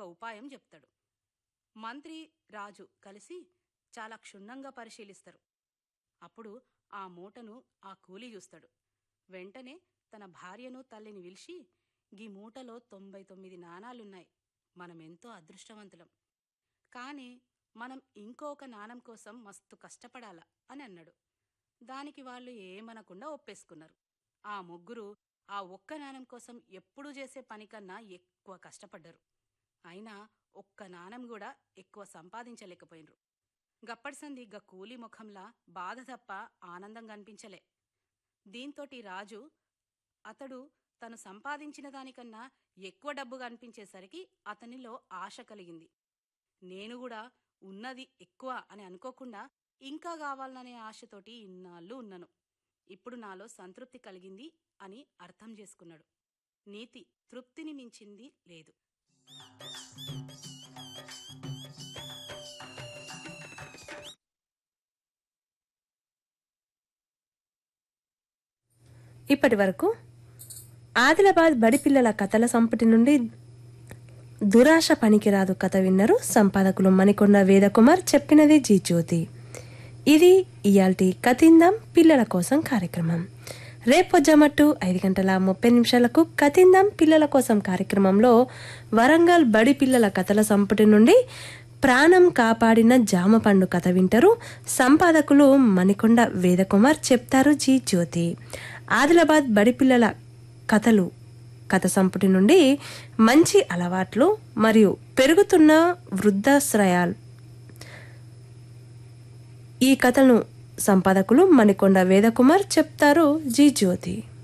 ఉపాయం చెప్తాడు మంత్రి రాజు కలిసి చాలా క్షుణ్ణంగా పరిశీలిస్తారు అప్పుడు ఆ మూటను ఆ కూలి చూస్తాడు వెంటనే తన భార్యను తల్లిని పిలిచి గీ మూటలో తొంభై తొమ్మిది నాణాలున్నాయి మనమెంతో అదృష్టవంతులం కానీ మనం ఇంకొక నాణం కోసం మస్తు కష్టపడాలా అని అన్నాడు దానికి వాళ్ళు ఏమనకుండా ఒప్పేసుకున్నారు ఆ ముగ్గురు ఆ ఒక్క నాణం కోసం ఎప్పుడూ చేసే పని కన్నా ఎక్కువ కష్టపడ్డారు అయినా ఒక్క నాణం కూడా ఎక్కువ సంపాదించలేకపోయినరు గప్పటి సంది గ కూలి ముఖంలా బాధ తప్ప ఆనందం కనిపించలే దీంతోటి రాజు అతడు తను సంపాదించిన దానికన్నా ఎక్కువ డబ్బు కనిపించేసరికి అతనిలో ఆశ కలిగింది నేను కూడా ఉన్నది ఎక్కువ అని అనుకోకుండా ఇంకా కావాలనే ఆశతోటి ఇన్నాళ్ళు ఉన్నాను ఇప్పుడు నాలో సంతృప్తి కలిగింది అని అర్థం చేసుకున్నాడు నీతి తృప్తిని మించింది లేదు ఇప్పటి వరకు ఆదిలాబాద్ బడిపిల్లల కథల సంపుటి నుండి దురాశ పనికిరాదు కథ విన్నరు సంపాదకులు మణికొండ వేదకుమార్ చెప్పినది జీ జ్యోతి ఇది ఇయాల్టి కథిందం పిల్లల కోసం కార్యక్రమం రేపొజ్జమట్టు ఐదు గంటల ముప్పై నిమిషాలకు కథిందం పిల్లల కోసం కార్యక్రమంలో వరంగల్ బడి పిల్లల కథల సంపుటి నుండి ప్రాణం కాపాడిన జామ పండు కథ వింటారు సంపాదకులు మణికొండ వేదకుమార్ చెప్తారు జీ జ్యోతి ఆదిలాబాద్ బడి పిల్లల కథలు కథ సంపుటి నుండి మంచి అలవాట్లు మరియు పెరుగుతున్న వృద్ధాశ్రయాలు ఈ కథను సంపాదకులు మణికొండ వేదకుమార్ చెప్తారు జీ జ్యోతి